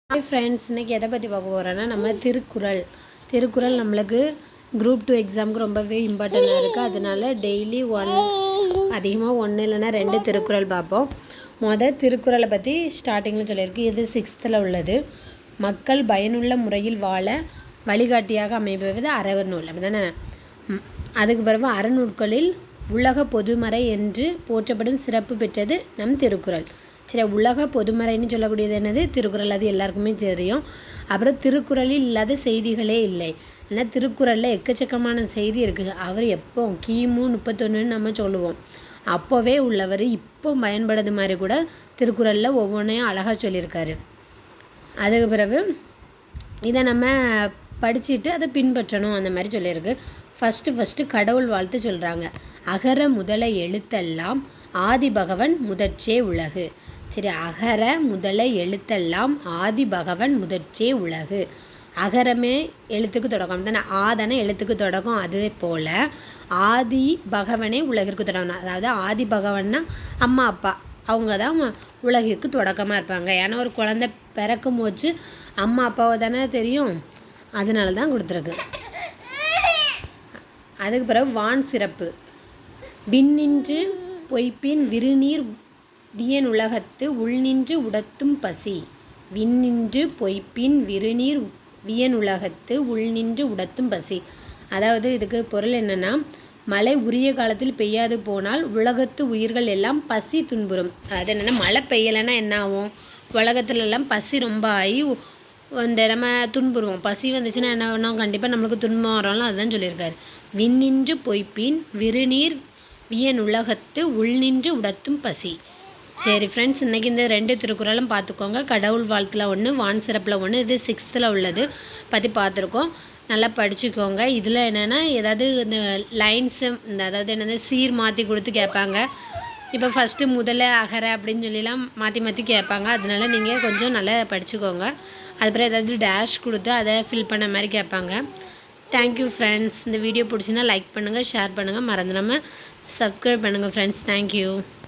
hi friends இன்றைக்கி எதை பற்றி பார்க்க போகிறோன்னா நம்ம திருக்குறள் திருக்குறள் நம்மளுக்கு குரூப் டூ எக்ஸாமுக்கு ரொம்பவே இம்பார்ட்டண்ட்டாக இருக்குது அதனால டெய்லி ஒன் அதிகமாக ஒன்று இல்லைன்னா ரெண்டு திருக்குறள் பார்ப்போம் மொதல் திருக்குறளை பற்றி ஸ்டார்டிங்கில் சொல்லியிருக்கு இது சிக்ஸ்த்தில் உள்ளது மக்கள் பயனுள்ள முறையில் வாழ வழிகாட்டியாக அமைவது அறநூல் அப்படி தானே அதுக்கு பிறகு அறநூட்களில் உலக பொதுமறை என்று போற்றப்படும் சிறப்பு பெற்றது நம் திருக்குறள் சரி உலக பொதுமறைன்னு சொல்லக்கூடியது என்னது திருக்குறள் அது எல்லாருக்குமே தெரியும் அப்புறம் திருக்குறளில் இல்லாத செய்திகளே இல்லை ஏன்னா திருக்குறளில் எக்கச்சக்கமான செய்தி இருக்குது அவர் எப்போ கிமு முப்பத்தொன்றுன்னு நம்ம சொல்லுவோம் அப்போவே உள்ளவர் இப்போ பயன்படுது மாதிரி கூட திருக்குறளில் ஒவ்வொன்றையும் அழகாக சொல்லியிருக்காரு அதுக்கு பிறகு இதை நம்ம படிச்சுட்டு அதை பின்பற்றணும் அந்த மாதிரி சொல்லியிருக்கு ஃபஸ்ட்டு ஃபஸ்ட்டு கடவுள் வாழ்த்து சொல்கிறாங்க அகர முதல எழுத்தெல்லாம் ஆதி பகவன் முதற்றே உலகு சரி அகர முதல எழுத்தெல்லாம் ஆதி பகவன் முதற்றே உலகு அகரமே எழுத்துக்கு தொடக்கம் தானே ஆதானே எழுத்துக்கு தொடக்கம் அதே போல் ஆதி பகவனே உலகிற்கு தொடக்கம் அதாவது ஆதி பகவன்னா அம்மா அப்பா அவங்க தான் உலகிற்கு தொடக்கமாக இருப்பாங்க ஏன்னா ஒரு குழந்தை பிறக்கும் போச்சு அம்மா அப்பாவை தானே தெரியும் அதனால தான் கொடுத்துருக்கு அதுக்கு பிறகு வான் சிறப்பு விண்ணின்று பொய்ப்பின் விருநீர் வியன் உலகத்து உள்நின்று உடத்தும் பசி விண்ணின்று பொய்ப்பின் விருநீர் வியன் உலகத்து உள்நின்று உடத்தும் பசி அதாவது இதுக்கு பொருள் என்னென்னா மழை உரிய காலத்தில் பெய்யாது போனால் உலகத்து உயிர்கள் எல்லாம் பசி துன்புறும் அதாவது என்னென்னா மழை பெய்யலைன்னா என்ன ஆகும் உலகத்துலலாம் பசி ரொம்ப ஆகி இந்த நம்ம துன்புறுவோம் பசி வந்துச்சுன்னா என்ன பண்ணோம் கண்டிப்பாக நம்மளுக்கு துன்பம் வரோம்ல அதுதான் சொல்லியிருக்காரு விண்ணின்று பொய்ப்பின் விருநீர் வியன் உலகத்து உள்நின்று உடத்தும் பசி சரி ஃப்ரெண்ட்ஸ் இன்றைக்கி இந்த ரெண்டு திருக்குறளும் பார்த்துக்கோங்க கடவுள் வாழ்த்தில் ஒன்று வான் சிறப்பில் ஒன்று இது சிக்ஸ்த்தில் உள்ளது பற்றி பார்த்துருக்கோம் நல்லா படிச்சுக்கோங்க இதில் என்னென்னா ஏதாவது இந்த லைன்ஸு இந்த அதாவது என்னது சீர் மாற்றி கொடுத்து கேட்பாங்க இப்போ ஃபஸ்ட்டு முதல்ல அகர அப்படின்னு சொல்லிலாம் மாற்றி மாற்றி கேட்பாங்க அதனால நீங்கள் கொஞ்சம் நல்லா படிச்சுக்கோங்க அதுக்கப்புறம் ஏதாவது டேஷ் கொடுத்து அதை ஃபில் பண்ண மாதிரி கேட்பாங்க தேங்க்யூ ஃப்ரெண்ட்ஸ் இந்த வீடியோ பிடிச்சிருந்தா லைக் பண்ணுங்கள் ஷேர் பண்ணுங்கள் மறந்துடாமல் சப்ஸ்கிரைப் பண்ணுங்கள் ஃப்ரெண்ட்ஸ் தேங்க்யூ